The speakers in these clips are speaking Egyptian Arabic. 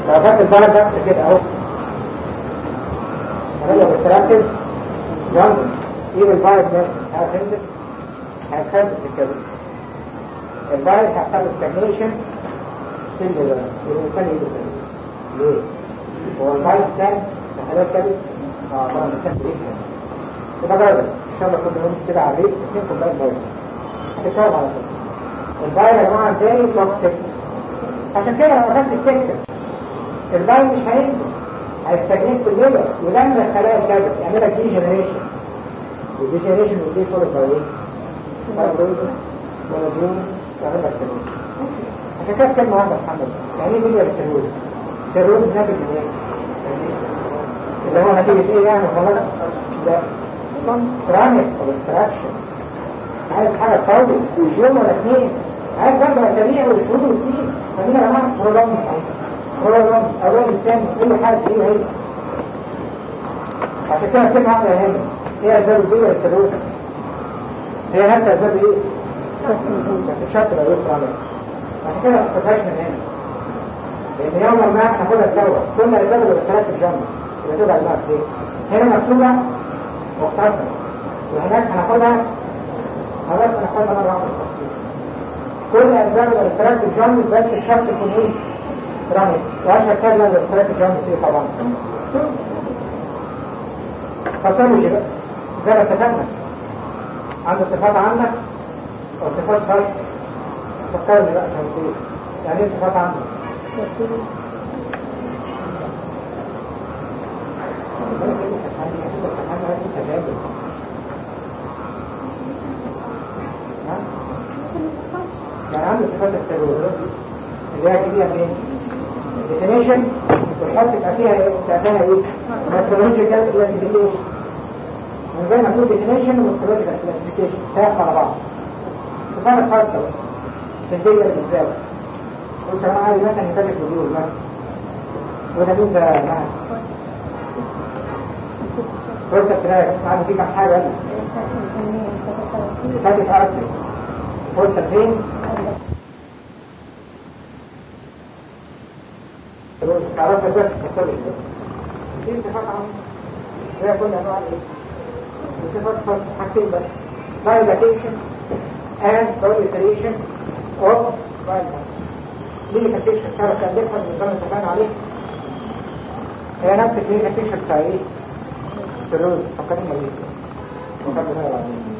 لو خدت البلد نفس كده اهو عملنا بالتركز جنبس ايه الفايت ده هتنزل هتخزن في الكبد الفايت هيحصل له ستاجنيشن سن ده الانسان يجي ليه؟ هو الفايت ده تحليل كبد اه طبعا الانسان بيفهم كده جرب ان شاء الله كل يوم كده على الريق اثنين كوبايه ميه هتشرب على طول الفايت يا جماعه تاني توكسيك عشان كده لو اخدت السكه الفايت مش هينزل هيستجنيك في الليبر ولما الخلايا الكبد يعمل لك دي جنريشن ودي جنريشن ودي فول باي ايه؟ فايبروزس ولا ديونس يعمل لك سيروز عشان كده كلمه واحده يا محمد يعني ايه بيليار سيروز؟ سيروز ناتج من ايه؟ اللي هو نتيجه ايه يعني خلاص؟ ده كرونيك اوبستراكشن عايز حاجه قوي مش يوم ولا اثنين عايز برضه اسابيع وشهور وسنين خلينا يا جماعه برولونج برولونج اول الثاني كل حاجه ايه هي عشان كده كلمه واحده هنا هي اسباب البيئه السيروز هي نفس اسباب ايه؟ بس الشرط لا يسرع عليها عشان كده ما تاخدهاش من هنا لان يوم ما هناخدها سوا كل اسباب الاستراك الجنة يبقى تبقى دماغك ايه؟ هنا مكتوبه مختصره وهناك هناخدها خلاص هناخدها مره واحده بالتفصيل كل اسباب الاستراك الجنة بس الشرط يكون ايه؟ رمي واشهر سبب الاستراك الجنة ايه طبعا فصلوا كده زي ما اتفقنا عنده صفات عامة او صفات خاصة فكرني بقى عشان تقول يعني ايه صفات عامة يعني عنده صفات السلوك اللي هي كده منين؟ الديفينيشن والحط يبقى فيها ايه؟ تعتبرها ايه؟ ميثودولوجيكال كلاسيفيكيشن من غير ما تقول ديفينيشن وميثودولوجيكال كلاسيفيكيشن سايق على بعض صفات خاصة في الدنيا بالذات قلت انا عايز مثلا يتابع فيديو مثلا وده مين ده معاك فرصة تلاقي اسمعني في كم حاجة فاتت أرسل فرصة فين تعرفها بس تختلف دي صفات عامة هي كل أنواع الإيه صفات خاصة حاجتين بس dilatation and proliferation of violence كلينيكال بيكشر تعرف تألفها من الزمن اتفقنا عليه هي نفس الكلينيكال بيكشر بتاع ايه؟ السيروز فكرنا بيه وكان بناء عليه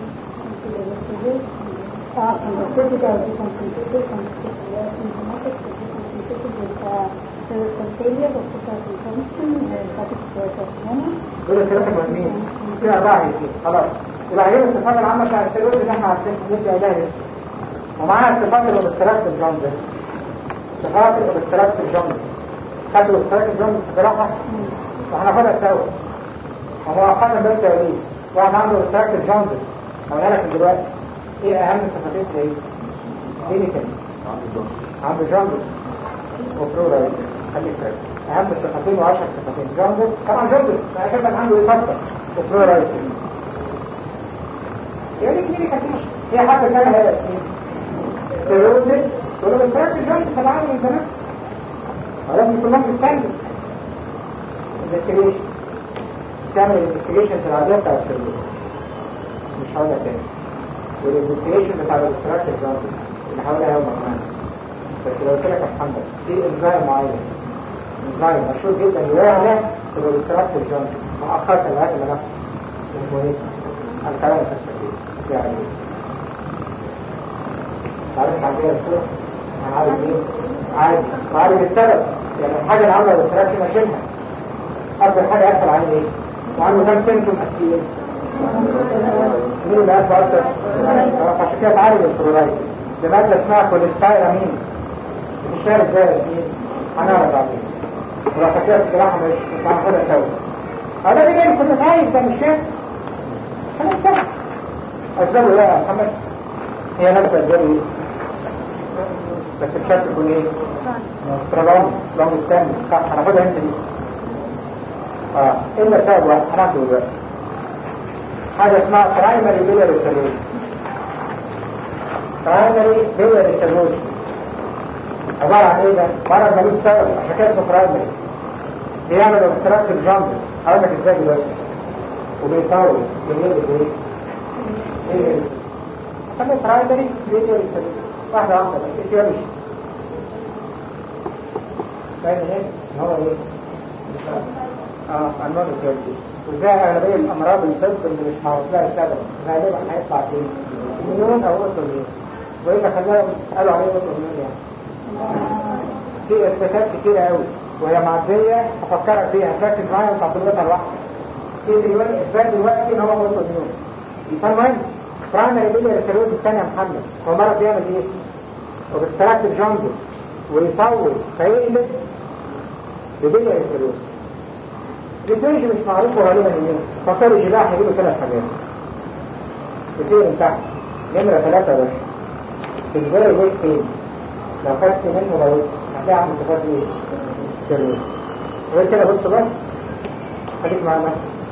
دول الثلاثة مهمين في أربعة كتير خلاص يبقى هي الصفات العامة بتاع السيروز اللي احنا عارفين نبدأ إليها لسه ومعاها صفات الاوبستراكت الجوندس صفات الاوبستراكت الجوندس خدوا الاوبستراكت الجوندس بصراحة وهناخدها سوا ومؤخرا بس ايه واحد عنده اوبستراكت الجوندس هقولها لك دلوقتي ايه اهم صفاتين ايه؟ كلينيكال عنده جوندس وبرورايتس خليك فاكر اهم صفتين وعشر صفتين جوندس طبعا جوندس ما كان عنده ايه فكر وبرورايتس يعني كلينيكال هي حاجة ثانية هي اسمين سيروزس ولو الفراك الجوندس طبعا من زمان ولازم يكون لهم ستاندرد انفستيجيشن تعمل الانفستيجيشنز العادية بتاع السيروز مش هقولها تاني والانفستيجيشن بتاع الاستراكشر جوندس اللي هقولها يوم كمان بس لو قلت لك يا محمد في انزيم معين انزيم مشهور جدا يواجه في الاستراكشر جوندس مؤخرا لغايه ما نفسه اسمه ايه؟ الكلام التسليم يعني عارف عندنا الصورة انا عارف ايه عادي وعارف السبب يعني الحاجة اللي عاملة الاستراكشر اشيلها اكبر حاجة يحصل عليه ايه وعنده كام سيمتوم اساسيين مين اللي قال بأكتر عشان كده تعالج الفلورايد لمادة اسمها كوليستايرامين بتشتغل ازاي يا ياسمين هنعرف بعدين ولو فاكرها في الجراحة مش مش هناخدها سوا هذا دي جاي كنت عايز ده مش شايف خلاص سوا اسبابه ايه يا محمد هي نفس اسبابه ايه بس الشكل يكون ايه ترابون لونج ستاند صح هناخدها انت دي اه الا سبب واحد هناخده دلوقتي حاجة اسمها برايمري بيلاري سيروز برايمري بيلاري سيروز عبارة عن ايه ده؟ مرض ملوش سبب عشان كده اسمه برايمري بيعمل اختراق الجامبس هقول لك ازاي دلوقتي وبيطول بيقلب ايه؟ ايه خلي برايمري بيقلب واحدة واحدة بس ايه مش فاهم ايه؟ ان هو ايه؟ اه عنوان الكيرتي وازاي اغلبية الامراض الطب اللي مش معروف لها السبب غالبا هيطلع فين؟ مليون او اوتوميون والا خلاهم قالوا عليه اوتوميون يعني في اثباتات كتيرة قوي وهي معدية افكرك فيها تركز معايا وتعطيلتها لوحدك في دلوقتي اثبات دلوقتي ان هو اوتوميون فالمهم برايمري بيلياري سيروز الثانية يا محمد هو مرض بيعمل ايه؟ وبستراكتيف جوندس ويطول فيقلب ببيلياري سيروز الريتيرج مش معروف غالبا ايه فصار الجباح هيجيبوا ثلاث حاجات كتير من تحت نمرة ثلاثة بس في الفيري ويك فيز لو خدت منه لو هتلاقي عنده صفات ايه؟ سيروز غير كده بص بس خليك معانا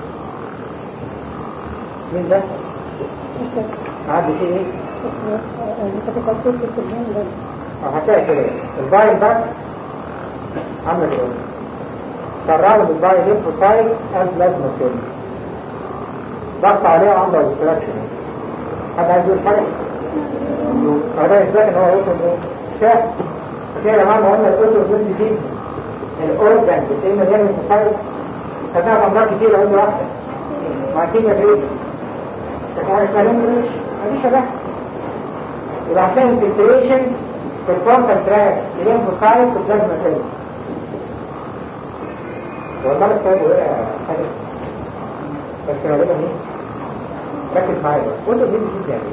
مين ده؟ عندي فيه ايه؟ هتلاقي كده الباين باك عامله كده surrounded by lymphocytes and plasma cells ضغط عليها عامله obstruction حد عايز يقول حاجه؟ هذا يثبت ان هو اوتو شاف كده يا جماعه ما قلنا الاوتو ديزيز الاورجان بتلاقيه مليان lymphocytes خدناها امراض كتير قلنا واحده مارتينيا جريفز لكن عارف ما لهم مفيش شبه يبقى هتلاقي انفلتريشن في الفرونتال تراك الليمفوسايت والبلازما سيلز والله الكتاب وقع حاجه بس غالبا ايه ركز معايا بقى وانت بتجيب جديد يعني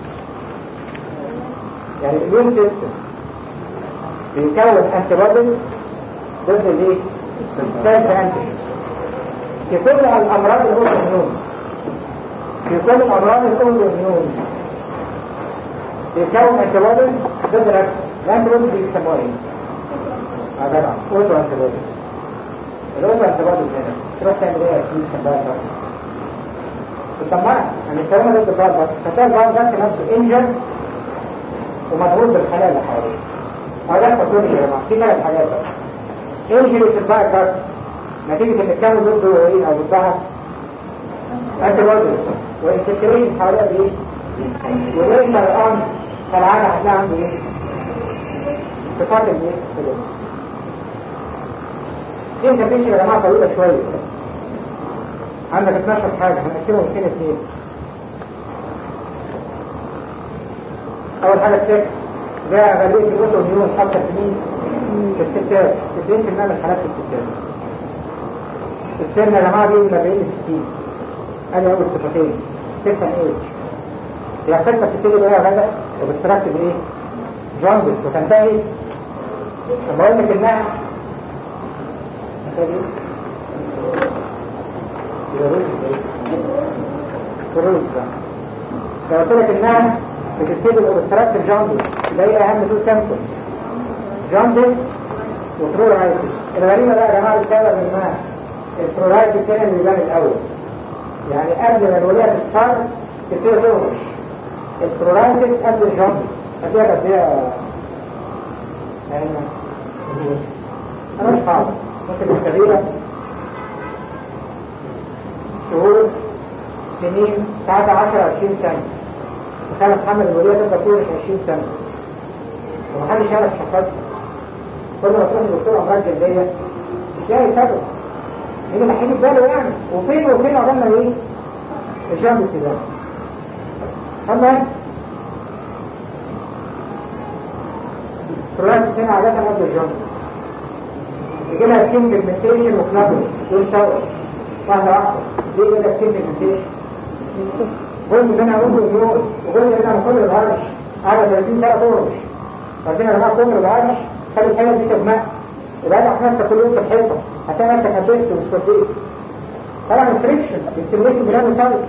يعني الاميون سيستم بيكون انتي بوديز ضد الايه؟ سيلف انتيجنز في كل الامراض الاوتوميون في كل الامراض الاوتوميون بيكون انتيبوديز ضد نفسه الانتيبوديز بيسموها ايه؟ اه جدع اوتو انتيبوديز الاوتو انتيبوديز هنا تروح تعمل ايه يا سيدي خباها بقى بتسمعها يعني الكلام ضد البعض بس فتلاقي البعض ده نفسه انجر ومضغوط بالخلايا اللي حواليه هو ده الفاتوري يا جماعه في ثلاث حاجات بقى انجري في الباك كارت نتيجة ان الكون ضده ايه او ضدها انتيبوديز والانفكتورين حواليها بايه؟ وليس الآن فالعادة هتلاقي عنده ايه؟ صفات الايه؟ السلوس دي انترفيشن يا جماعة طويلة شوية عندك 12 حاجة هنقسمهم اثنين اثنين أول حاجة السكس ده غالبية الأوتو ميون أكتر في مين؟ في الستات 90% من الحالات في الستات السن يا جماعة دي من 40 ل 60 ادي أول صفتين سكس اند ايج هي قصة بتبتدي بإيه يا غدا وبالسراكت بإيه؟ جوندس وتنتهي لما أقول لك إنها كروز لو قلت لك إنها بتبتدي بأوبستراكت جوندس ده إيه أهم تو سيمبتومز جوندس وترورايتس الغريبة بقى يا جماعة السبب إنها الترورايتس الثاني اللي بيبان الأول يعني قبل ما الولية تستار تبتدي تهرش الكرورايتس قبل الجوندس هديها قد ايه انا مش حاضر ممكن كبيرة شهور سنين ساعات 10 20 سنة وكانت حمل الولية تبقى طول 20 سنة ومحدش يعرف شخصها كل ما تروح للدكتور امراض جلدية مش لاقي سبب مين اللي هيجي باله يعني وفين وفين عملنا ايه؟ الجوندس ده أما كلها السنة عادة قبل الجنة يجي لها سكين بيجمنتيشن وكلابل دول سوا واحدة واحدة دي يجي لها سكين بيجمنتيشن جزء منها أوبر ميول وجزء منها كل الهرش قاعدة 30 سنة تهرش بعدين يا جماعة كل الهرش خلي الحاجة دي تجمع يبقى لك نفسك كل يوم في الحيطة هتلاقي نفسك هبست ومستفيد طبعا الفريكشن بيستمريك بلانو سايتس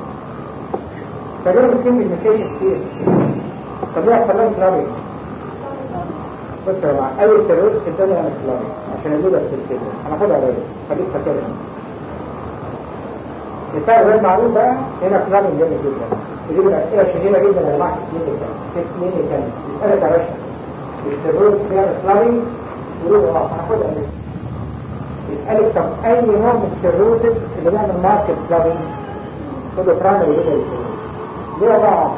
فدول بتكون بالمكيش كتير طب ليه يحصل لهم كلابي بص يا جماعه اي سيروس في الدنيا انا كلابي عشان اجيب السلسله انا خدها عليا خليك فاكرها مثال غير معروف بقى هنا كلابي جامد جدا يجيب الاسئله الشهيره جدا يا جماعه في كلينيكال في كلينيكال يسالك يا باشا السيروز فيها فلاري يقولوا اه هناخدها ليه يسألك طب أي نوع من السيروسس اللي بيعمل ماركت فلاري خدوا برايمري ليفر ليه بقى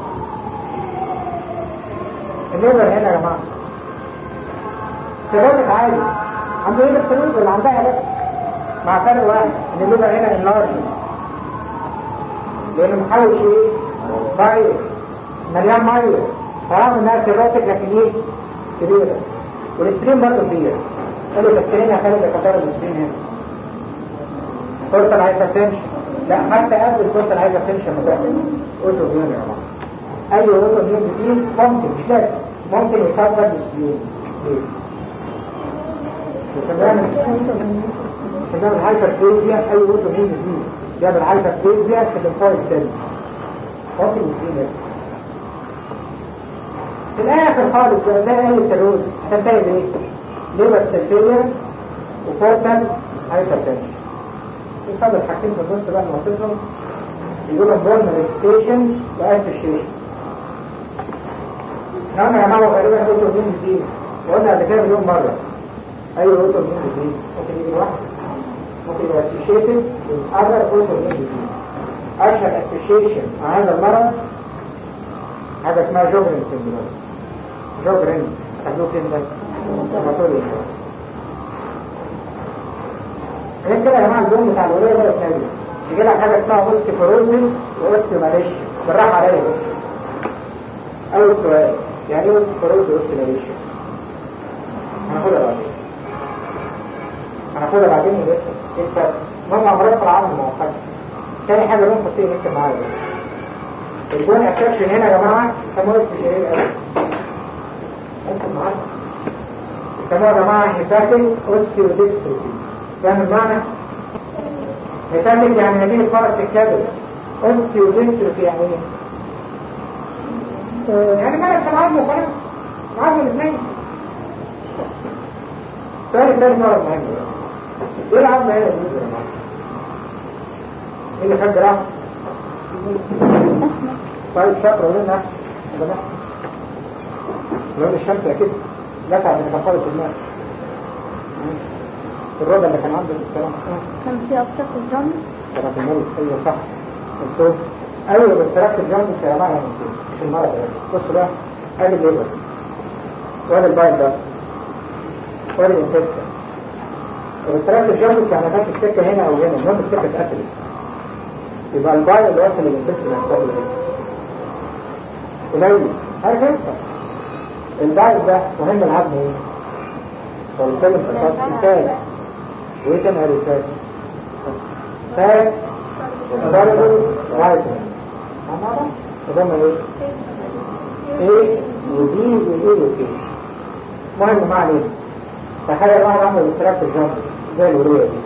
الليفر هنا يا جماعة سيروسس عادي عنده ايه السيروز اللي عندها ده مع فرق واحد ان الليفر هنا انلارج لانه محوش ايه ضعيف مليان ميه فرغم انها سيروتك لكن ايه كبيره والسكرين برضه كبير قالوا السكرين يا خالد كتار السكرين هنا فرصه الهايبرتنشن لا حتى قبل الفرصه الهايبرتنشن متاخد اوتو ميون يا جماعه اي اوتو ميون ديزيز ممكن مش لازم ممكن يكبر السكرين ليه؟ وكمان كمان الهايبرتنشن اي اوتو ميون ديزيز جاب الهايبرتنشن في الفويد سيلز ممكن يجيب في الاخر خالص ده ايه التروز هتنتهي بايه؟ ليبر سيلفيليا وفورتال هايبرتنشن يفضل الحاجتين في النص بقى نوصفهم يقولوا بورن ريستيشن واسوشيشن نعم يا جماعه غالبا اوتو مين ديزيز وقلنا قبل كده مليون مره اي اوتو مين ديزيز ممكن يجي لوحده ممكن يبقى اسوشيتد اذر اوتو مين ديزيز اشهر اسوشيشن مع هذا المرض حاجه اسمها جوجرين سيندروم جوجرين خدوه فين ده؟ هيماتوريا غير كده يا جماعه الجون بتاع الولايه ده يتنجم يجي لك حاجه اسمها اوستيفوروزيس واوستيماليشن بالراحه عليا بس اول سؤال يعني ايه اوستيفوروزيس واوستيماليشن؟ هناخدها بعدين هناخدها بعدين يا باشا ايه الفرق؟ المهم امراض في العالم المؤقته تاني حاجه لون قصير نكتب معايا بس الجون افكشن هنا يا جماعه سموه استشاري قوي ممكن معاك يسموها يا جماعه هيباتيك اوستيوديستروفي فاهم المعنى؟ هيباتيك يعني نتيجه فرق في الكبد اوستيوديستروفي يعني ايه؟ يعني مرض في العظم وخلاص العظم الاثنين السؤال الثاني مرض مهم ايه العظم هنا بالنسبه يا جماعه؟ ايه اللي خد جراحه؟ طيب شاطر قولنا ده لون الشمس اكيد لسع من كفارة الماء الرضا اللي كان عنده السلام كان في أبسط الجن سرعة الملك ايوه صح الصوت ايوه بس سرعة الجنب يا جماعة مش المرض بس بصوا بقى ادي الليبر وادي البايل ده وادي الانتستة وبالسرعة الجنب يعني فات السكة هنا او هنا المهم السكة اتقفلت يبقى البايل اللي وصل للانتستة هيحصل له ايه؟ قليل عارف انت البعض ده مهم العظم ايه؟ هو بيتكلم في الخاص الفات وايه كان قال الفات؟ فات ضربه رايتن عمارة وضم ايه؟ ايه ودي وايه وكده مهم ما علينا تخيل واحد عمل استراكت الجنبس زي الورية دي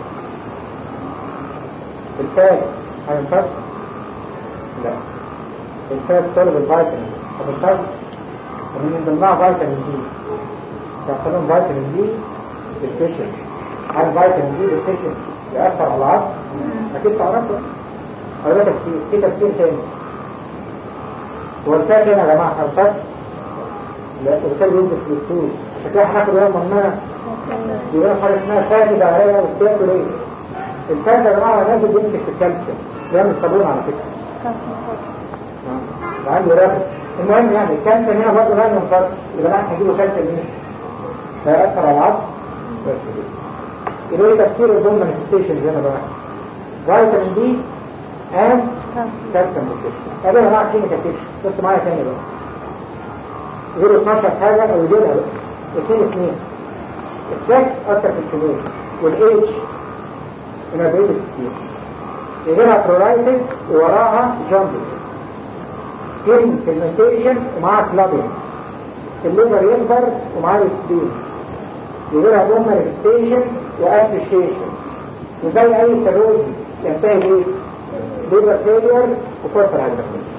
الفات هينفس؟ لا الفات سولب الفيتامينز هتنفس ومن ضمنها فيتامين دي يحصلون فيتامين دي ديفيشنسي هل فيتامين دي ديفيشنسي يأثر على العظم؟ أكيد تعرفه أو ده تفسير في تفسير تاني هو الفات هنا يا جماعة خمسات لا وبالتالي ينزل في الستول عشان كده هناخد يوم منها يقول حاجة اسمها فاتي دعاية وستيكل ايه الفات يا جماعة هو نازل بيمسك في الكالسيوم بيعمل صابون على فكرة وعندي رابط المهم يعني الكالسيوم هنا برضه لا ينفرس يبقى احنا هنجيبه كالسيوم مين؟ هيأثر على العظم بس كده يبقى ايه تفسير الضمن مانيفستيشنز هنا بقى فيتامين دي and كالسيوم ديفيشن هذا يا جماعه كلينيكال بيكشن بص معايا تاني بقى غير 12 حاجه او يجيبها بقى اثنين اثنين السكس اكتر في الكبير والايدج هنا بعيد كتير يجيبها برورايتد ووراها جامبس سكين فيرمنتيشن ومعاه كلابين الليفر يكبر ومعاه سبين يجيلها بوم مانيفستيشن واسوشيشن وزي اي سيروز ينتهي بايه؟ ليفر فيلير وكورتر هايبرتنشن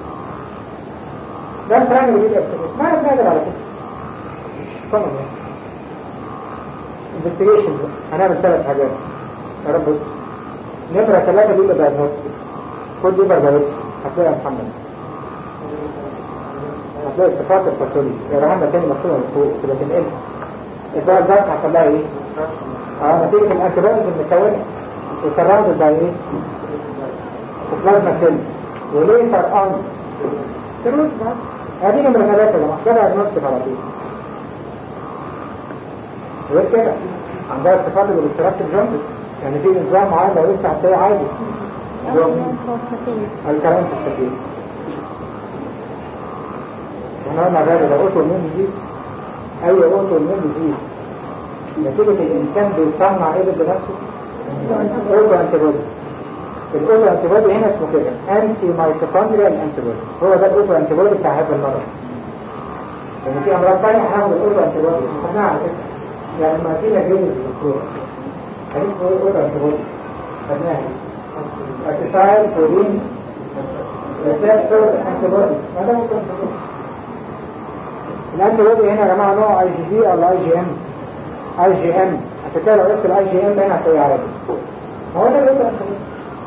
ده الفرق اللي بيبقى بسيط ما انا بنادر على كده طبعا يعني انفستيجيشنز هنعمل ثلاث حاجات يا رب بص نمرة ثلاثة بيبقى دايجنوستيك خد ليفر بايوبسي هتلاقي يا محمد هتلاقي صفات الفاصوليا يا رحمة تاني مكتوبة من فوق تبقى تنقل البقى الباس حصل لها ايه؟ اه نتيجة الانتيبوديز المكونة وسراوندد باي ايه؟ وبلازما سيلز وليتر اون سيروز بقى هذه نمرة ثلاثة يا جماعة ده دايجنوستيك على طول غير كده عندها صفات الاستراكتيف جامبس يعني في نظام معين لو انت هتلاقيه عادي الكلام في السكيس ونعمل ذلك لو اوتو مين ديزيز اي اوتو مين ديزيز نتيجة الانسان بيصنع ايه بنفسه اوتو انتيبودي الاوتو انتيبودي هنا اسمه كده انتي مايتوكوندريال انتيبودي هو ده الاوتو انتيبودي بتاع هذا المرض لان في امراض ثانيه هناخد الاوتو انتيبودي خدناها على فكره يعني لما فينا جيل الدكتور هنسمه ايه اوتو انتيبودي خدناها ارتفاع بولين ريسبتور انتيبودي ما ده اوتو انتيبودي الانتيبودي هنا يا جماعه نوع اي جي جي ولا اي جي ام اي جي ام عشان كده لو قلت الاي جي ام هنا هتلاقيه عربي ما هو ده الاوتو انتيبودي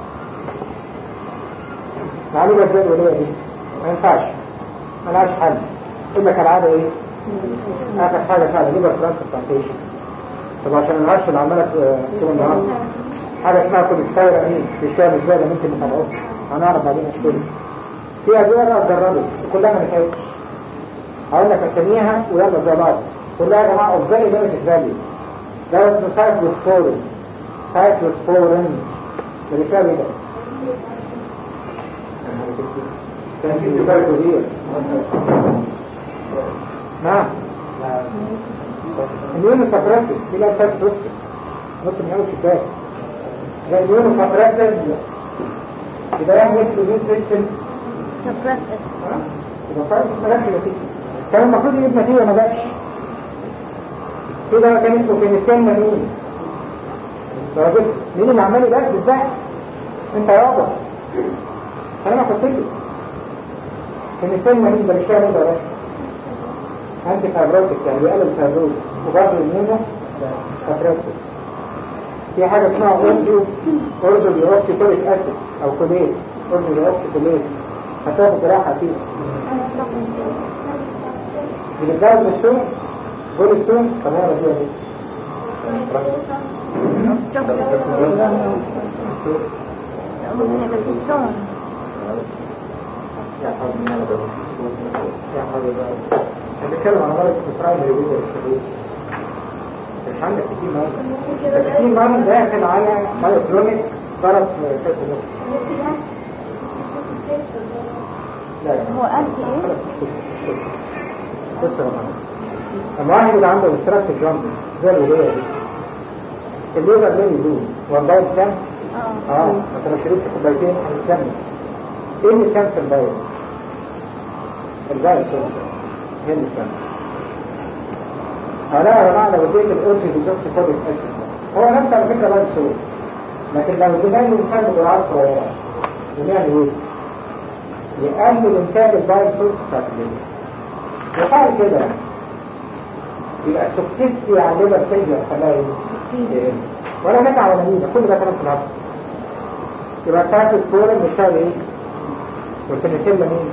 معلومة ازاي الولية دي ما ينفعش ملهاش حل الا كالعادة ايه اخر حاجة فعلا ليبر ترانسبلانتيشن طب عشان العرش اللي عمالة طول النهار حاجة اسمها كوليستاير امين في الشام ازاي ده ممكن نتابعوه هنعرف بعدين اشتري في ادوية بقى اتجربت وكلها ما نفعتش هقول لك اساميها ويلا زي بعض كلها يا جماعة اوف فالي ليميتد فاليو ده اسمه سايكلوسبورين سايكلوسبورين ده بيشتغل ايه ده؟ كان في اتفاق كبير نعم اليوم سبرسل في لا سايت توكسيك ممكن يعمل كفاية ده اليوم سبرسل يبقى يعمل اكسجين سيستم يبقى فايز ملاش نتيجة كان المفروض يجيب نتيجة ما جاتش في ده كان اسمه فينيسيان مين درجة مين اللي عمال يبقى بالذات انت يابا انا قصتي فينيسيان مين ده مش فاهم ده انتي فابروتك يعني بيقلل الفابروز وبرضه الميمو فابروتك في حاجة اسمها اورجو اورجو بيوكسي كوليك اسيد او كوليت اورجو بيوكسي كوليت هتاخد راحة فيه بنتجاوز السوم قول السوم تمام فيها دي يا حبيبي هنتكلم عن مرض البرايمري ويزر السبيل مش عندك كتير مرض كتير مرض داخل على مايوكلونيك ضرب سيرت لا لا هو قال في ايه؟ بص يا محمد لما واحد يبقى عنده استراكتيف جامبس زي الولية دي الليفر ليه يدوم والبايل سام اه اه انت لو شربت كوبايتين هنسمي ايه اللي سام في البايل؟ البايل سورس هي اللي سام لا يا جماعه لو اديت الاورسي بالظبط فاضي اسيد هو نفس على فكره بايل سورس لكن لو ادينا له مثال بجرعات صغيره بنعمل ايه؟ يقلل انتاج البايل سورس بتاعت الليفر وقال كده يبقى التوكسيستي على الليبر سيجر خلاها ايه؟ ولا نفع ولا ميزه كل ده كلام في العصر يبقى ساعات سبورن بيشتغل ايه؟ والبنسلين مين؟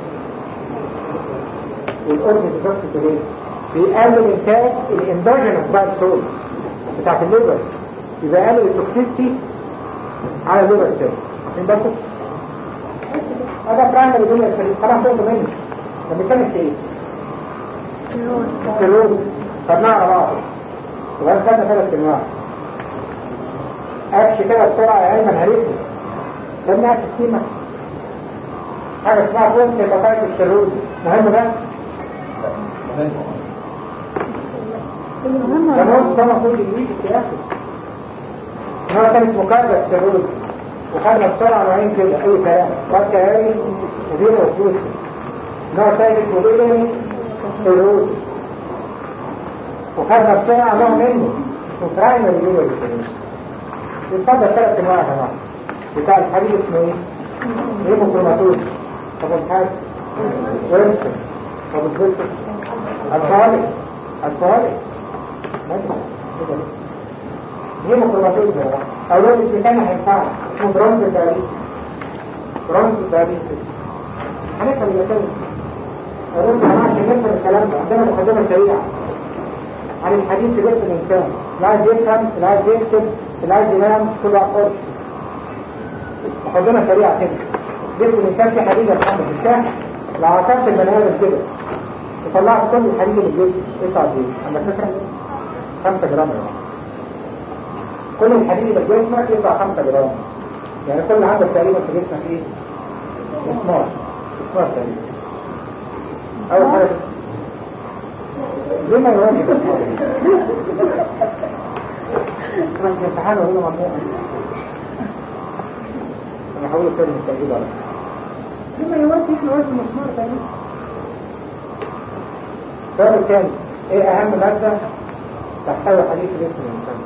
والاورجن بالظبط ايه؟ بيقلل انتاج الاندوجينس بايل سورس بتاعت الليبر يبقى يقلل التوكسيستي على الليبر سيلز واخدين بالكم؟ هذا برايمري دنيا سليم خلاص فهمتوا مني لما بنتكلم في ايه؟ السلوك خدناها على بعض وبعد خدنا ثلاث انواع قفش كده بسرعه يا ايمن هريسي خدناها في السيما حاجه اسمها فوق هيباتايتس السيروزس مهم ده المهم ده موت ده المفروض يجيب في اخر نوع كان اسمه كاربا السيروز وخدنا بسرعه نوعين كده اي كلام وقت هاري ودينا وفلوسي نوع ثالث اسمه بيلي سيروزس وخدنا بسرعة نوع منه اسمه برايمري ليبر سيروزس يتفضل ثلاث انواع يا جماعة بتاع الحديد اسمه ايه؟ هيموكروماتوز طب الحاج ويرسون طب الفلتر الفوالي الفوالي هيموكروماتوز يا جماعة او لو اسم تاني هينفع اسمه برونز دايابيتس برونز دايابيتس هنفهم المثال قالوا لنا عشان نفهم الكلام ده عندنا مقدمة سريعة عن الحديث في جسم الإنسان اللي عايز يفهم اللي عايز يكتب اللي عايز ينام كل واحد حر مقدمة سريعة كده جسم الإنسان فيه حديد الحمد لله لو عصرت البني آدم كده وطلعت كل الحديد اللي في الجسم يطلع قد ايه؟ عندك فكرة؟ 5 جرام يعني. كل الحديد اللي في جسمك يطلع 5 جرام يعني كل عندك تقريبا في جسمك ايه؟ 12 12 تقريبا أول حاجة ليه ما يواجه كمان في امتحان وهو ممنوع انا هقول كلمة التأكيد على ليه ما يواجه احنا وزن مسمار تاني السؤال الثاني ايه اهم مادة تحتوي حديث جسم الانسان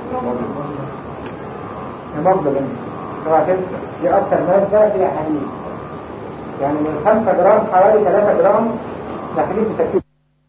هيموجلوبين اوعى تنسى دي اكتر مادة فيها حديد يعني من 5 جرام حوالي 3 جرام داخلين في تركيب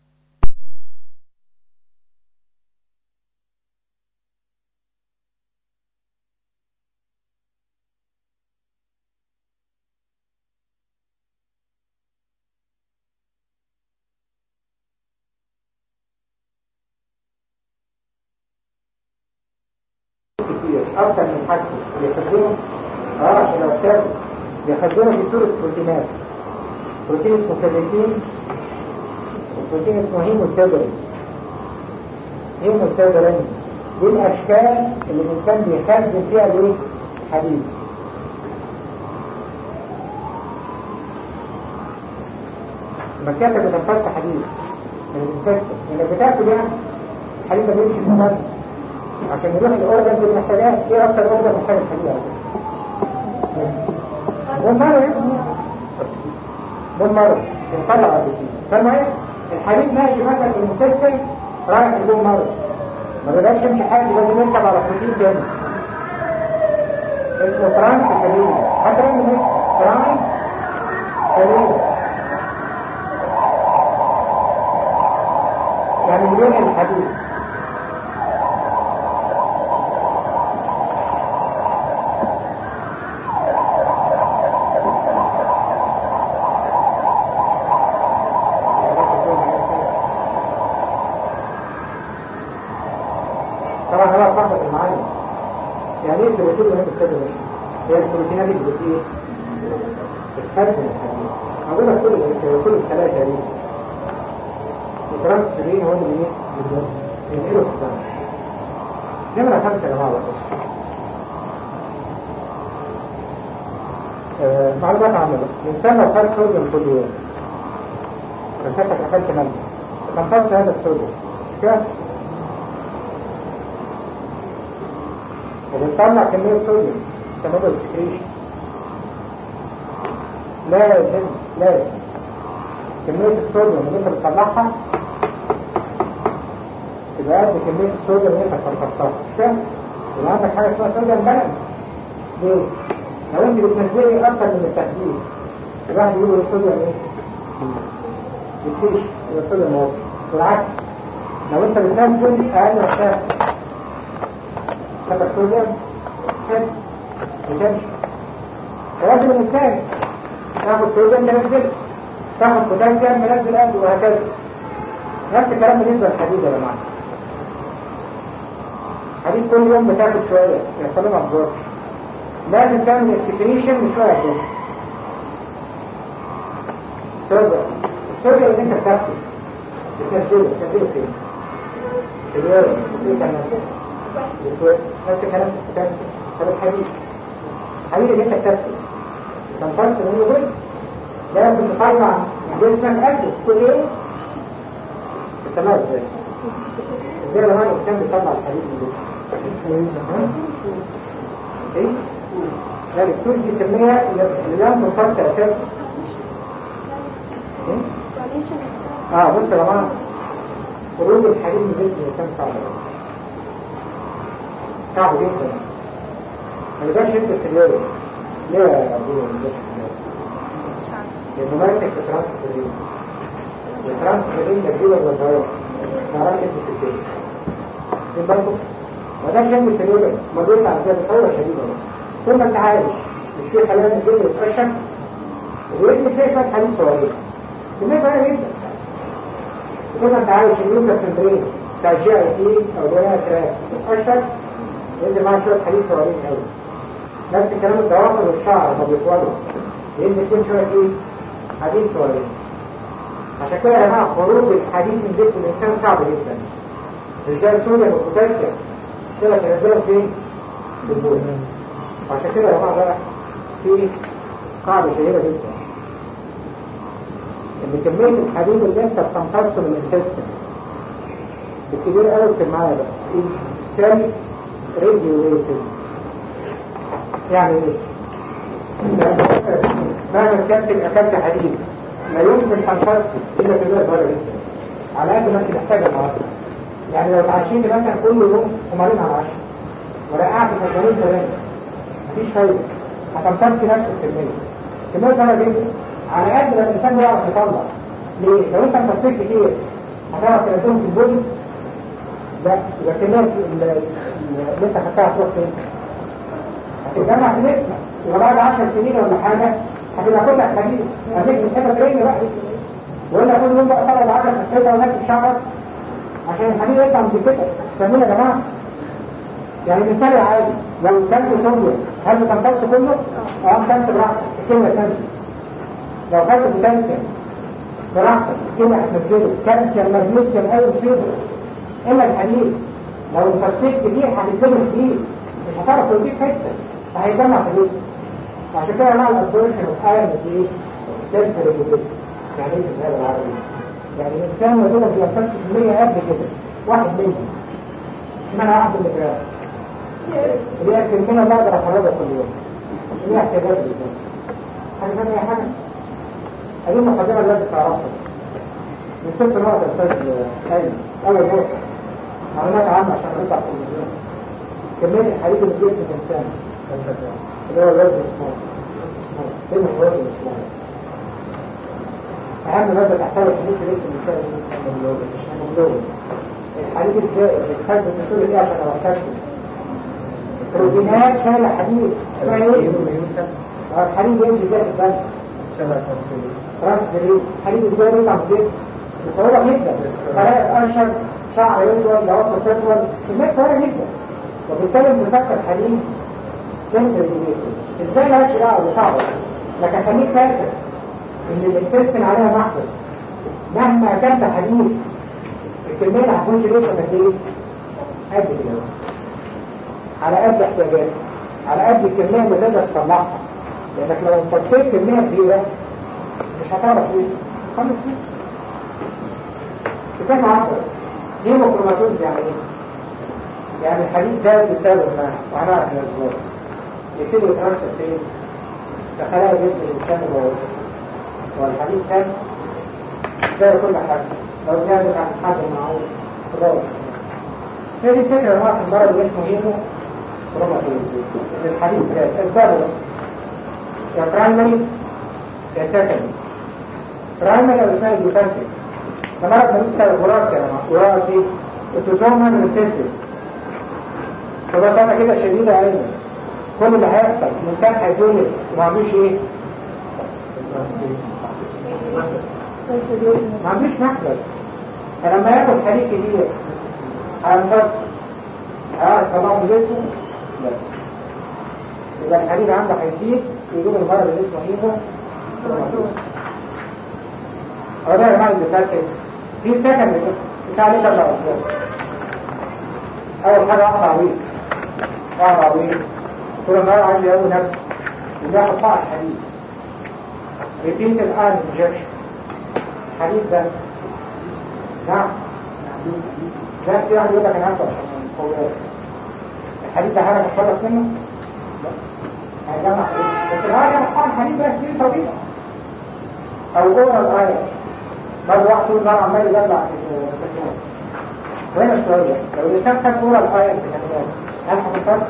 كتير اكتر من حاجته بيخزنوا اه لو كان بيخزنوا في صورة بروتينات بروتين اسمه كابيتين وبروتين اسمه هيموسيدرين هيموسيدرين دي الاشكال اللي الانسان بيخزن فيها الايه؟ حديد المكافة بتنفس حديد من الانفكشن لما بتاكل يعني الحديد ده بيمشي في الدم عشان يروح الاورجن اللي محتاجاه ايه اكتر اورجن محتاج الحديد على فكره ده مرض يا ابني ده مرض بنطلع على البروتين فالمهم الحديد ماشي مثلا في المستشفى رايح يكون مرض ما بقاش يمشي حاجه لازم يركب على بروتين تاني اسمه ترانس كالين حتى لو مش ترانس كالين يعني مليون الحديد طبعا هو صاحبك المعلم يعني ايه البروتين اللي انت بتكتبه هي البروتينات اللي بت ايه؟ بتخزن الحديد اقول لك كل كل الثلاثه دي الترانسفيرين هو اللي ايه؟ بينقله في الدم نمرة خمسة يا جماعة بقى آه، معلومات عامة بقى الإنسان لو خد صوديوم كل يوم فشكلك أكلت مادة تمتص هذا الصوديوم مش كده؟ وبنطلع كمية صوديوم تمام السكريشن لازم لازم كمية الصوديوم اللي انت بتطلعها تبقى قد كمية الصوديوم اللي انت فرقصتها مش كده؟ يبقى عندك حاجة اسمها صوديوم بالانس ليه؟ لو انت بتنزلي اكتر من التخدير الواحد يقول الصوديوم ايه؟ بتفيش يبقى الصوديوم واطي بالعكس لو انت بتنزل اقل مسافة سبب صوديوم حلو وتمشي لازم الانسان تاخد صوديوم منزل تاخد بوتاسيوم منزل قد وهكذا نفس الكلام بالنسبه للحديد يا جماعه حديد كل يوم بتاخد شويه يحصل لهم ابزورب لازم تعمل اكسكريشن مش شويه كده الصوديوم الصوديوم اللي انت بتاخده بتنزله بتنزله فين؟ في الورم في الكلام نفس الكلام في البوتاسيوم طب الحديد الحديد اللي انت بتاخده تنفصل منه جزء لازم تطلع جسمك قد كل ايه تمام ازاي ازاي لما الانسان بيطلع الحديد من جسمه ايه لا الكتور دي كمية اللي لم تفصل اساسا ايه اه بص يا جماعه خروج الحديد من جسم الانسان صعب صعب جدا ما يقدرش يمسك في اليوم ليه يا ابو لانه ماسك في ترانسفيرين الترانسفيرين ده جوه الوظائف ما راح يمسك في الدنيا دي برضه ما دامش يمسك في اليوم ما بيطلع زي بصوره شديده طول ما انت عايش مش في حالات الدنيا يتفشل ويجي فيه شويه حديد صغير كمية صغيرة جدا كده انت عايش اليوم سندرين ترجيع فيه او دواء كراس اشهر ينزل معاه شوية حديد صغيرين قوي نفس الكلام الضوافر والشعر ما بيطولوا ينزل فيه شوية ايه حديد صغيرين عشان كده يا جماعة خروج الحديد من جسم الإنسان صعب جدا رجال سوريا والبوتاسيوم كده تنزلوا فين؟ في البول عشان كده يا جماعة بقى في قاعدة شهيرة جدا ان كمية الحديد اللي انت بتمتصه من الانتستين بالكبير قوي في معايا بقى سيل ريديويتد يعني ايه؟ مهما سيادتك اكلت حديد لا يمكن تمتص الا كمية صغيرة جدا على قد ما انت محتاجة النهارده يعني لو اتعشيت مثلا كل يوم قمرين على عشرة ورقعت مجانين ثلاثة مفيش فايدة هتمتص نفس الكمية كمية صغيرة جدا على قد ما الانسان يعرف يطلع ليه؟ لو انت امتصيت كتير هتعرف تنزلهم في البودي لا يبقى كمية اللي انت خدتها هتروح فين؟ هتتجمع في جسمك يبقى بعد 10 سنين ولا حاجة هتبقى كلها حديد هتيجي تحب ترين بقى ولا كل يوم بقى طلع العجل في الحيطة ونفس الشعر عشان الحديد يطلع من جسمك فاهمين يا جماعة؟ يعني مثال عادي لو كانت صوديوم هل بتمتص كله؟ اه امتص براحتك الكلمة تنسي لو خدت بوتاسيوم براحتك الكلمة هتنزله كالسيوم مغنيسيوم اي مصيبة الا الحديد لو امتصيت كتير هتتجمع كتير مش هتعرف توديك حتة فهيتجمع في جسمك عشان كده مع الابدوريشن والايرن دي ايه؟ سيلف ريجوليشن يعني ايه في هذا العربي؟ يعني الانسان يقول لك بيمتص كمية قد كده واحد منهم اشمعنى واحد من الجرام اللي هي الكلمة بقدر افرضها كل يوم اللي هي احتياجات الانسان حاجة ثانية يا حاجة هذه المقدمة لازم تعرفها من ست نقط يا استاذ ايمن اول نقطة معلومات عامة عشان نطلع في الموضوع كمية الحديد اللي في جسم الانسان اللي هو الوزن الاسمار كلمة الوزن الاسمار أهم مادة تحتوي الحديد في جسم الانسان الهيموجلوبين الحديد الزائد بيتخزن في كل ايه عشان لو احتاجته بروتينات شايلة حديد اسمها ايه؟ الحديد يمشي زي الدم راس جريد حديد ازاي يطلع من الجسم بصعوبة جدا خلايا اشهر شعر يطول ضوافر تطول كمية صغيرة جدا وبالتالي المفكر حديد سنتر جديد ازاي مالكش دعوة بصعبة لكن خليك فاكر ان الانتستين عليها محبس مهما اكلت حديد الكمية اللي هتخش جسمك ايه؟ قد كده على قد احتياجاتك على قد الكمية اللي تقدر تطلعها لانك لو امتصيت كمية كبيرة مش هتعرف ايه خمس فيه كتاب عقل هيموكروماتوز يعني ايه يعني الحديد زاد بسبب ما وهنعرف الاسبوع يبتدي يترسب فين في خلايا جسم الانسان الوظيفي والحديد سام زي كل حاجه لو زادت عن حد معروف خلاص هي دي الفكره يا جماعه في المرض اللي اسمه هيمو كروماتوز ان الحديد زاد اسبابه يا برايمري يا سكندري برايمري او اسمها الجوتاسيك ده مرض ملوش سبب وراثي يا جماعه وراثي اوتوزومال ريسيسيف ببساطه كده شديده علما كل اللي هيحصل الانسان هيتولد وما عندوش ايه؟ ما عندوش محبس فلما ياكل حديد كتير هينفصل هيعرف طبعا جسمه لا يبقى الحديد عنده هيزيد ويجيب المرض اللي اسمه هيمو هو ده يا جماعه اللي فاسد في سكند بتاع ليه تبع اسباب اول حاجه واحد عويض واحد عويض كل ما عايز يقوي نفسه وبياخد بعض الحديد ريبيت الان انجكشن الحديد ده نعم ده في واحد يقول لك انا هاخد عشان قوات الحديد ده حاجه تخلص منه لا هيجمع حديد بس الهاجة محقن حديد ده كتير طويلة او اورال اير برضه واحد طول النهار عمال يدلع في السكنات وهنا شوية لو الانسان خد اورال اير في الكلمات هل هتنفصل؟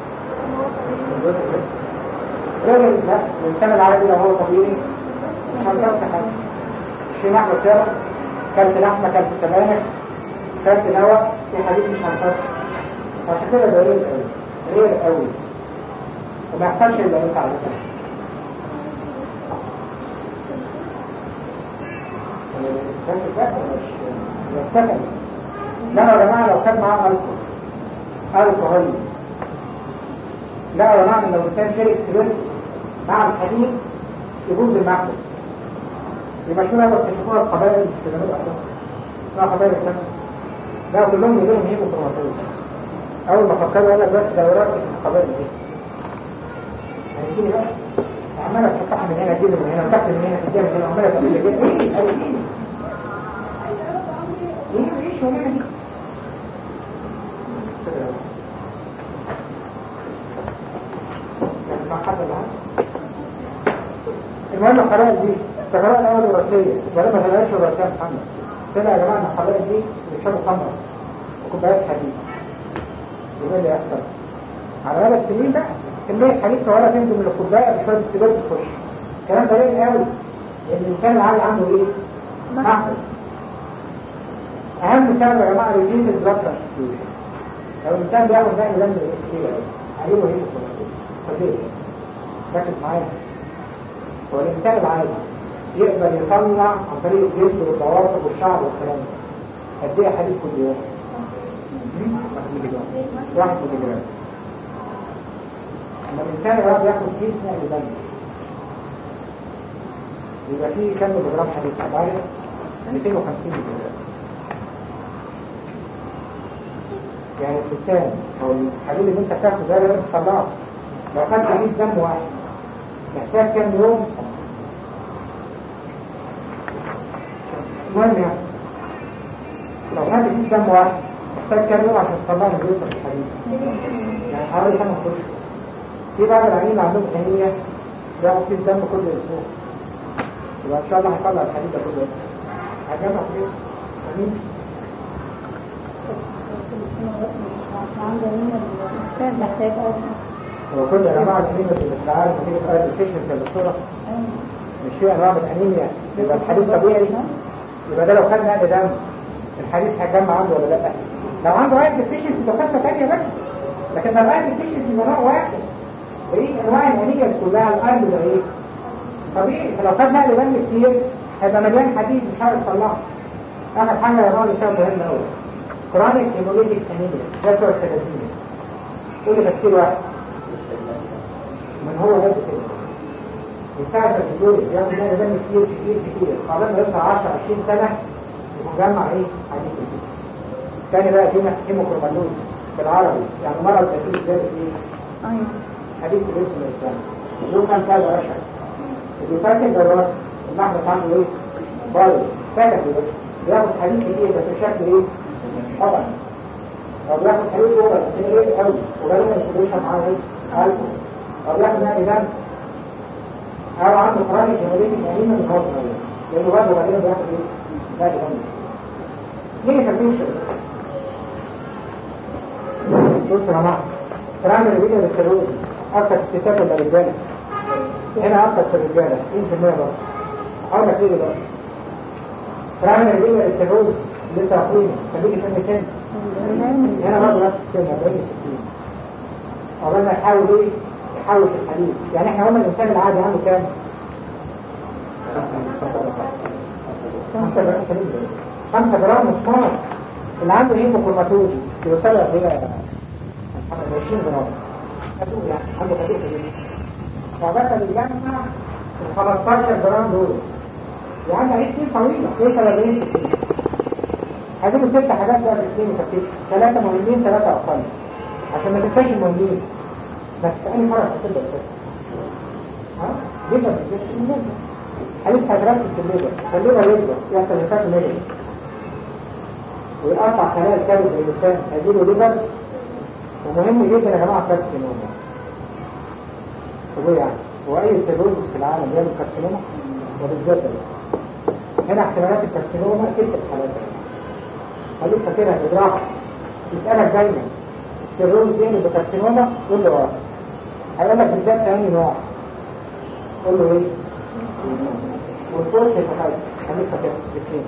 غير لا الانسان العادي لو هو طبيعي مش هنفصل حاجة في لحمة سوا كلت لحمة كلت سبانخ كلت دواء في حديد مش هنفصل عشان كده ده رير قوي رير قوي وما يحصلش الا انت على فكره كان الفاتح مش مش سكن لا يا جماعة لو كان معاه ألكو ألكو هل لا يا جماعة لو كان شرك سبيل مع الحديد يجوز المحبس يبقى شو لو تشوفوها القبائل في جنوب أفريقيا اسمها قبائل الشمس لا كلهم يجيلهم هيمو كروماتوز أول ما فكروا قال لك بس ده وراثي في القبائل دي هنجيلي بقى عمالة تفتح من هنا تجيب من هنا وتحت من هنا تجيب من هنا عمالة تقول لي كده ايه أو ايه ايه ايه شغلانة دي يعني ما حد معاه المهم الخرائط دي الخرائط الأول وراثية ولا ما تلاقيش وراثية يا محمد طلع يا جماعة الخرائط دي بيشربوا خمر وكوبايات حديد يبقى اللي يحصل على مدى السنين بقى كمية حديد صغيرة تنزل من الكوباية بشوية السجاد تخش الكلام ده قليل قوي لأن الإنسان العادي عنده إيه؟ محفظ أهم سبب يا جماعة ريديز البلاد ترانسفيوجن لو الإنسان بياخد دم دم كتير قوي عليه وهي طبيعي ركز معايا هو الإنسان العادي يقدر يطلع عن طريق الجلد والضوافر والشعر والكلام ده قد إيه حديد كل يوم؟ واحد ملي جرام واحد ملي جرام لما الإنسان يقعد ياخد كيس نقل دم يبقى فيه كم ملي جرام حديد حوالي 250 ملي جرام يعني الإنسان أو الحديد اللي أنت بتاخده ده لازم تطلعه لو خدت كيس دم واحد محتاج كام يوم المهم يعني لو خدت كيس دم واحد محتاج كام يوم عشان تطلعه من جسم الحديد يعني حوالي خمس اشهر في بعض العيانين اللي عندهم انيميا بياخد كيس دم كل اسبوع يبقى ان شاء الله هيطلع الحديد ده كل اسبوع هجمع في جسم امين محتاج أصلا هو كل انواع الانيميا اللي في العالم نتيجه ايضا الفيشنس يا دكتوره مش في انواع من الانيميا يبقى الحديد طبيعي يبقى ده لو خد نقل دم الحديد هيجمع عنده ولا لا لو عنده ايضا الفيشنس ده قصه ثانيه بس لكن لو ايضا الفيشنس يبقى نوع واحد ايه انواع الانيميا كلها القلب ده ايه طبيعي فلو خد نقل دم كتير هيبقى مليان حديد مش عارف يطلعه اخر حاجه يا راجل شاب مهم قوي كرونيك هيموليتيك انيميا ده بتوع الثلاثينيا قول لي تفسير واحد من هو ده كده يساعد في الدور يعمل لنا دم كتير كتير كتير قبل ما يوصل 10 20 سنه يكون جمع ايه حديد كتير تاني بقى هنا هيموكروماتوز بالعربي يعني مرض تأكيد ذلك ايه أيوة حديث الاسم الاسلامي له كام سنه يا باشا اللي فاكر الدراسه المحبس عنده ايه بايظ سكت يا باشا بياخد حديد كتير بس بشكل ايه طبعا لو بياخد حديد هو بس ايه قوي وغالبا الكوبيشن معاه ايه الكحول او بياخد نقل دم او عنده كرونيك هيموليتيك انيميا من هو صغير لانه برضه غالبا بياخد ايه نقل دم ليه كبير بص يا جماعه ترامل الفيديو للسيروزس اكتر في الستات ولا الرجاله هنا اكتر في الرجاله 90% بس اقول لك ليه دلوقتي ترامل الفيديو للسيروزس لسه اخويا خليكي سن سن هنا برضه نفس السن 40 60 عقبال يحاول ايه يحاول في الحديد يعني احنا قلنا الانسان العادي عنده كام؟ 5 جرام مسمار اللي عنده هيموكروماتوز بيوصل له قد ايه يا محمد 20 جرام خدوه يعني عنده خدوه في الجسم فبدل الجمع ال 15 جرام دول يعني عيش سنين طويلة يوصل 40 60 هجيبوا ست حاجات بقى الاثنين وتفتيش ثلاثة مهمين ثلاثة أقل عشان ما تنساش المهمين بس أي مرة هتبدأ أساسا ها؟ ليبر بالذات حديث هيترسب في الليبر فالليبر يكبر يحصل انفاق نيجاتيف ويقطع خلايا الكبد للإنسان هيجيله ليبر ومهم جدا يا جماعة كارسينوما طب ايه يعني هو أي ستيروزس في العالم بيعمل كارسينوما وبالذات ده هنا احتمالات الكارسينوما تلك الحالات خليك فاكرها بجراحة يسألك دايما السيروز بيعمل بكارسينوما قول له اه هيقول لك بالذات تاني نوع قول له ايه والفرصة في حاجة خليك فاكرها الاثنين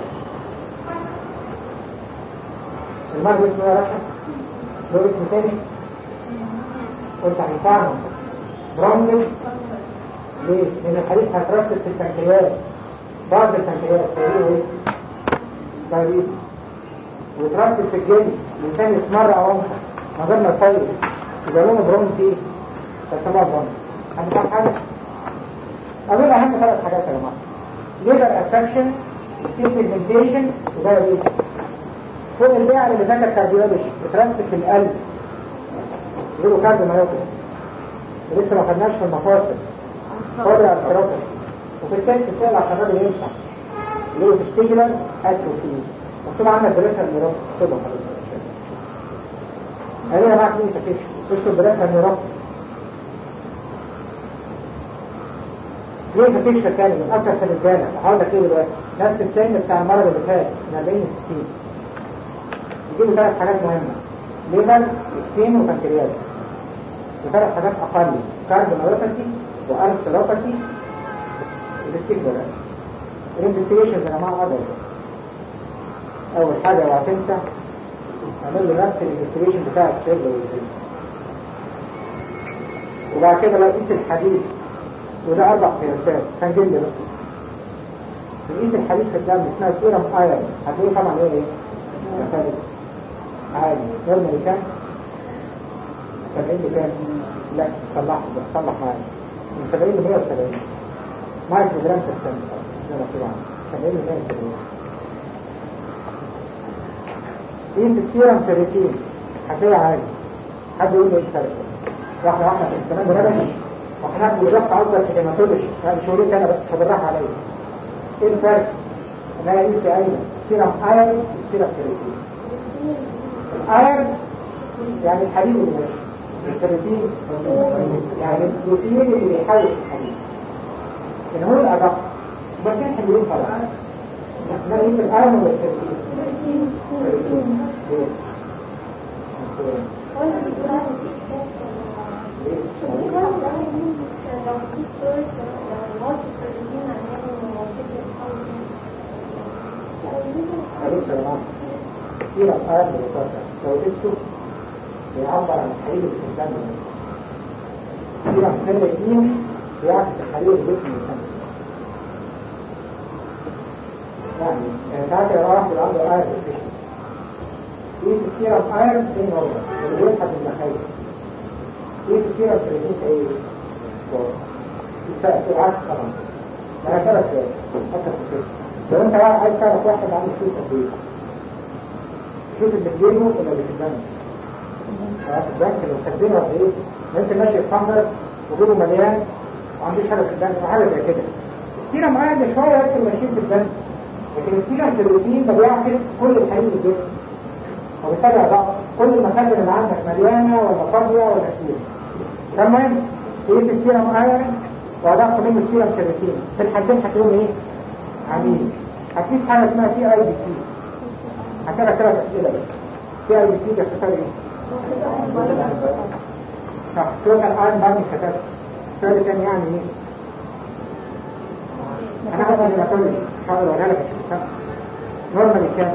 المرض اسمه يا رشا له اسم تاني قلت هنفعهم برونزل ليه؟ لأن الحديث هيترسب في البنكرياس بعض البنكرياس يقولوا ايه؟ دايابيتس وتركز في الجلد الانسان يسمر او انفع من غير ما يصير يبقى لونه برونز ايه؟ فسموها برونز حد فاهم حاجه؟ اقول اهم ثلاث حاجات يا جماعه ليفر افكشن سكين بيجمنتيشن ودايابيتس فوق البيع اللي ذاكر كارديولوجي بترسك في القلب يقولوا كارديوميوباثي لسه ما خدناش في المفاصل قدر الثيرابيست وفي الثالث سؤال عشان الراجل ينفع يقولوا في السيجلر اتروفي مكتوب عندك بريتر نيروبس اكتبها خلاص انا معاك مين تكيش اكتب بريتر نيروبس ليه تكيش تاني من اكتر في الرجاله هقول لك ايه دلوقتي نفس السن بتاع المرض اللي فات من 40 ل 60 يجيبوا ثلاث حاجات مهمه ليفر سكين وبنكرياس وثلاث حاجات اقل كارديوميوباثي وارثروباثي الاستيكبر الانفستيجيشنز يا جماعه اقدر اول حاجه اوعى تنسى اعمل له نفس الانفستيجيشن بتاع السيل والزيت وبعد كده بقى قيس الحديد وده اربع قياسات كان جلد بس بنقيس الحديد في الدم اسمها سيرم ايرون هتلاقيه طبعا ايه ايه؟ مثالي عادي نورمالي كام؟ 70 لكام؟ لا صلح صلح معايا من 70 ل 170 مايكرو جرام في السنة زي ما مكتوب عنه 70 ل 170 ايه في السيرم كريتين هتلاقي عادي حد يقول لي ايه الفرق واحدة واحدة في الكلام ده بلاش واحنا بالظبط عاوزة في هيماتولوجي انا مش هقول انا بس فبالراحة عليا ايه الفرق؟ ان انا ايه في اين سيرم ايرون وسيرم كريتين الايرون يعني الحديد اللي ماشي الكرياتين يعني البروتين اللي بيحول الحديد ان هو الادق بس كان حلوين طبعا احنا ايه في الايرون ولا الكرياتين معلش يا جماعه كتير الايرون بيصدق لو قسته بيعبر عن الحليب اللي في الدم في أمثلة اثنين بيعكس الحليب اللي في جسم الإنسان يعني ساعات يبقى واحد عنده ايرون ديفيشن في في السيرم ايرون ايه هو اللي بيلحق المخايل في في السيرم كريتين ايه في العكس طبعا انا كده سؤال فكر في كده لو انت عايز تعرف واحد عنده شوط قد ايه شوط اللي في جيبه ولا اللي في الدم البنك لو كاتبينها قد ايه ممكن ماشي يتحضر وجوده مليان ما عندوش حاجه في البنك حاجه زي كده السيرم عادي شويه يكتب ماشيين في البنك لكن السيرم في الروتين ده بيعكس كل الحليب اللي الجسم وبالتالي بقى كل المخازن اللي عندك مليانه ولا فاضيه ولا كتير تمام تقيس السيرم ايرون وضغط منه السيرم كرياتين في الحالتين هتلاقيهم ايه؟ عميل هتقيس حاجه اسمها تي اي بي سي هسألك ثلاث اسئله بس تي اي بي سي ده اختصار ايه؟ صح توتال ايرون بعد الكتاب السؤال الثاني يعني ايه؟ انا عارف ان اقول حاول اقولها لك عشان تفهم نورمالي كام؟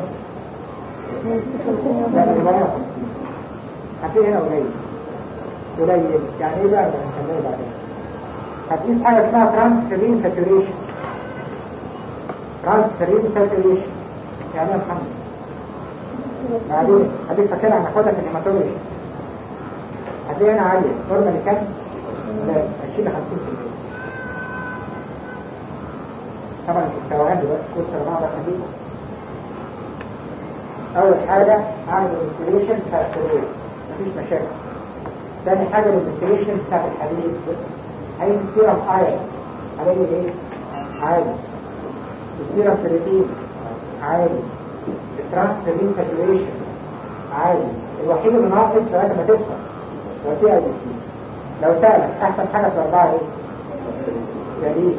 يعني 450 هتلاقي هنا قليل قليل يعني ايه بقى اللي هنسميه بعدين هتقيس حاجه اسمها ترانسفيرين ساتوريشن ترانسفيرين ساتوريشن يعني ايه يا محمد بعدين هديك فاكرها هناخدها في الهيماتولوجي هتلاقي هنا عالية نورمالي كام؟ لا 20 ل 50% طبعا التوهان دلوقتي كل سنة بعض خفيفة أول حاجة أعمل الانستليشن بتاع السرور مفيش مشاكل ثاني حاجة الانستليشن بتاع الحديد عايز سيرم ايرون عليه ايه؟ عادي السيرم كرياتين عادي الترانسفيرين ساتوريشن عادي الوحيد اللي ناقص لغايه ما تدفع هو تي اي بي سي لو سألك احسن حاجه في الاربعه ايه؟ جديد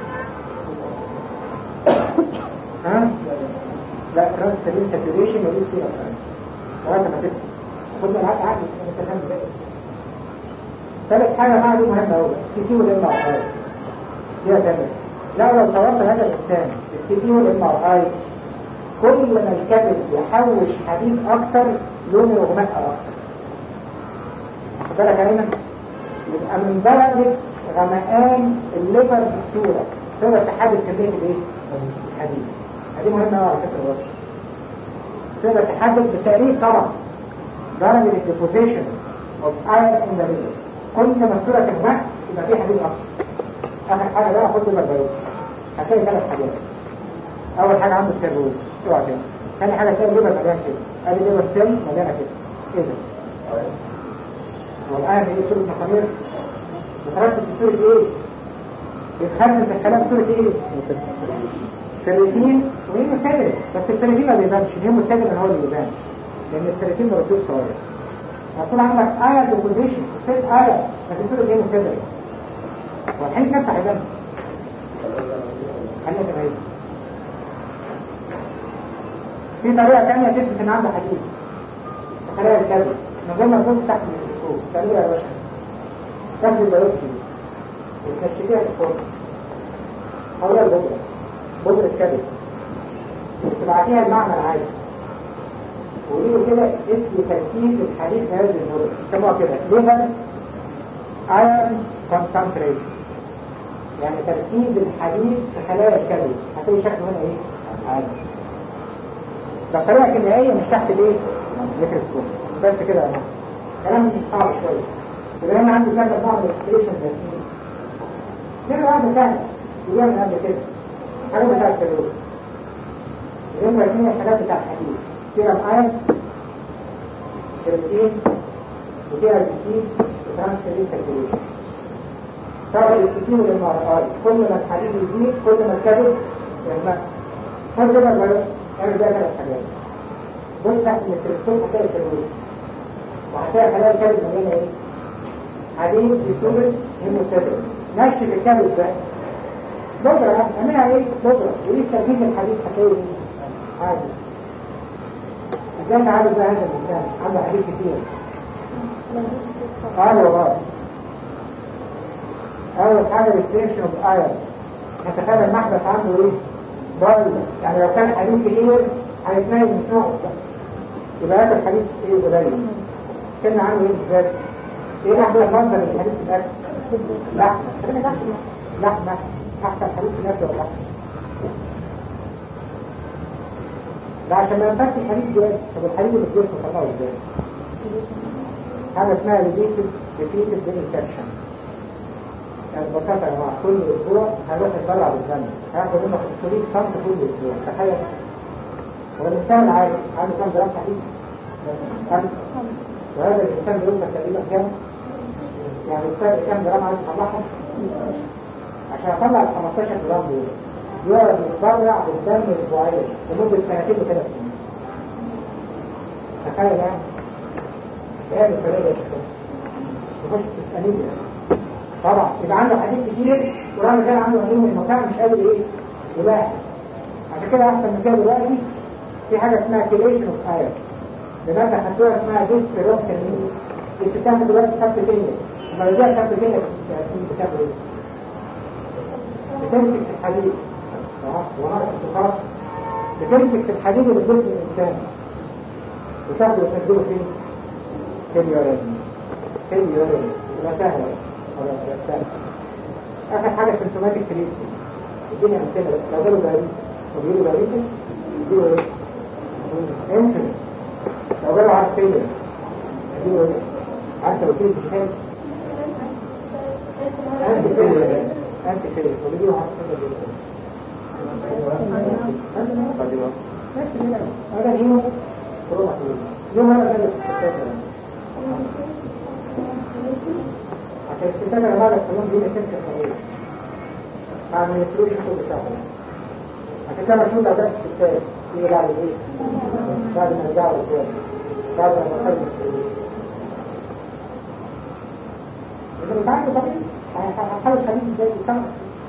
ها؟ لا ترانسفيرين ساتوريشن ودي سيرم ايرون لغايه ما تدفع خد من عقل عقل انت فاهم ازاي؟ ثالث حاجة معها دي مهمة أوي السي تي والإم ار اي فيها تمام لا لو صورت هذا الإنسان السي تي والإم ار اي كل ما الكبد يحوش حديد أكتر لون الغماء أكتر واخد بالك يا أيمن؟ يبقى من درجة غمقان الليفر بالصورة هو تحدد كمية الإيه؟ الحديد هذه مهمة أوي على فكرة برضه تقدر تحدد بالتقريب طبعا درجة الديبوزيشن اوف ايرون ان ذا ليفر كل ما الصورة تغمق يبقى في حديد اكتر اخر حاجة بقى خد البربروس هتلاقي ثلاث حاجات اول حاجة عنده السيروز اوعى تنسى ثاني حاجة تلاقي الليفر مليان كده ادي الليفر سيل مليانة كده ايه ده؟ والآن هي صورة مسامير بترتب في صورة ايه؟ بيتخزن في الكلام صورة ايه؟ الثلاثين وهي مسادرة بس الثلاثين ما بيبانش هي مسادرة هو اللي بيبان لأن الثلاثين مرتوب صغير هتكون عندك آية دوكوزيشن ست آية بس صورة ايه مسادرة والحين كيف هيبان؟ خلينا كده في طريقة تانية تثبت إن عنده حديد خلايا الكلب من غير ما تبص تحت الميكروسكوب تعملها يا باشا تاخد البيوبسي وتمشيها في الفرن حول البودرة بودرة كبد وتبعتيها المعمل عادي وقولوا كده اسم تركيز الحديد في هذه البودرة يسموها كده ليفر ايرون كونسنتريشن يعني تركيز الحديد في خلايا الكبد هتلاقي شكله هنا ايه؟ عادي ده طريقة كيميائية مش تحت الايه؟ الميكروسكوب بس كده يا جماعة كلام مش صعب شوية يبقى انا عندي كذا بعض الاكسبريشن ده كده واحدة ثانية يقول من قبل كده حاجة بتاع السلوك يبقى اثنين الحاجات بتاع الحديد سيرم ايرون كرياتين وفيها البسين وترانسفيرين سيركيوليشن سواء الاكسجين والام ار اي كل ما الحديد يزيد كل ما الكبد يغمق خد كده بقى اعمل بقى ثلاث حاجات بص تحت الميكروسكوب هتلاقي السلوك وهتلاقي خلايا الكبد مليانه ايه؟ حديد بسورة هيموستاتيك ماشي في الكبد ده بودرة اعملها ايه؟ بودرة وايه تركيز الحديد هتلاقي ايه؟ عادي ازاي تعالج بقى هذا الانسان؟ عنده حديد كتير قال والله اول حاجة ريستريكشن اوف ايرون نتخيل المحدث عنده ايه؟ ضل يعني لو كان حديد كتير هيتنقل من نوعه يبقى هذا الحديد ايه قليل كنا عنده ايه بالذات؟ ايه احلى مصدر للحديد في الاكل؟ لحمة لحمة احسن حديد في الاكل ولا لحمة ده عشان ما ينفعش الحديد جاي طب الحديد اللي في جسمه طلعه ازاي؟ حاجة اسمها ريبيتد ريبيتد انفكشن يعني ببساطة يا جماعة كل اسبوع هنروح نطلع بالدم هياخد منه 500 سم كل اسبوع تخيل هو الانسان العادي عنده كام جرام حديد؟ وهذا الانسان بيوزن تقريبا كام؟ يعني الفرق كام جرام عايز يطلعهم؟ عشان اطلع ال 15 جرام دول يقعد يتبرع بالدم اسبوعيا لمدة سنتين وثلاث سنين تخيل يعني ايه الفرق يا شباب؟ تخش تسأليني طبعا يبقى عنده حديد كتير ورغم كان عنده هدوم المكان مش قادر ايه يلاحق عشان كده احسن من كده دلوقتي في حاجه اسمها كيليشن اوف ايرون لماذا حطوها اسمها ديس روكتين دي بتاخد دلوقتي خط كيمياء لما رجعت خط كيمياء بتاخد ايه؟ بتمسك في الحديد اه وناقص الخط بتمسك في الحديد اللي في جسم الانسان وتاخده وتنزله فين؟ في اليورين في اليورين يبقى سهله آخر حاجة سيمتوماتيك تريتمنت اديني أمثلة لو جاله دايريتس وبيجيله دايريتس يديله ايه؟ انسولين لو جاله عارفية يديله ايه؟ عارفة لو كيلو تشهد أنت فيليا أنت فيليا وبيجيله عارفية بس كده هذا هيمو كورونا يوم هذا ده عشان الستات على بعض القانون دي نتمشي الطبيعي مع ما يسلوش الحقوق بتاعهم عشان كده مشهور أداء الستات يجي بعد ايه؟ بعد ما يرجعوا الجوال بعد ما يخرجوا السلوك إذا بتعرفوا طبيعي هحاول خليك ازاي يتعرف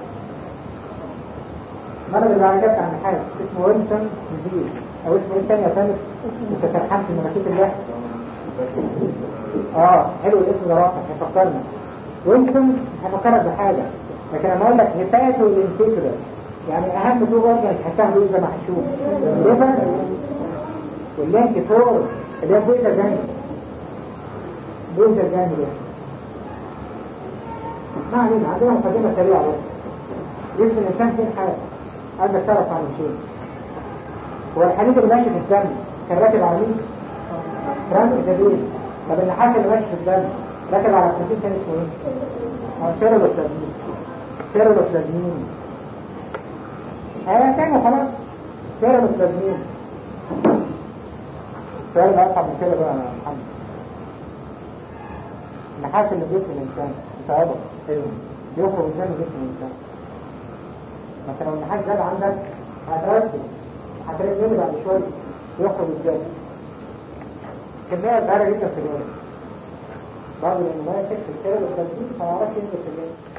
مرة اللي بعد كده عن حاجة اسمه وينسون ديزيز أو اسمه ايه تاني يا ثالث انت سرحان في مناخير اللحم اه حلو الاسم ده واضح هيفكرنا وينسون هيفكرك بحاجة لكن لما اقول لك هيباتو الانتجرال يعني اهم تو اورجنز هتاخده ايه زي ما هنشوف الليفر واللينك فور اللي هي بويزا جاني بويزا جاني ده ما علينا عندنا مقدمة سريعة بس جسم الانسان فين حاجة قال لك تعرف عن شيء هو الحديد اللي ماشي في الدم كان راكب على مين؟ فرانك جديد طب النحاس اللي ماشي في الدم راكب على البروتين كان اسمه ايه؟ اه سيرولوبلازمين سيرولوبلازمين اه تاني خلاص سيرولوبلازمين السؤال ده اصعب من كده بقى يا محمد النحاس اللي في جسم الانسان بتعبه يخرج ازاي من جسم الانسان مثلا لو النحاس زاد عندك هترسل هتلاقي منه بعد شويه يخرج ازاي كمية صغيرة جدا في اليوم برضه لأنه ما يمسك في السيرة والتسجيل فما يعرفش ينزل في اليوم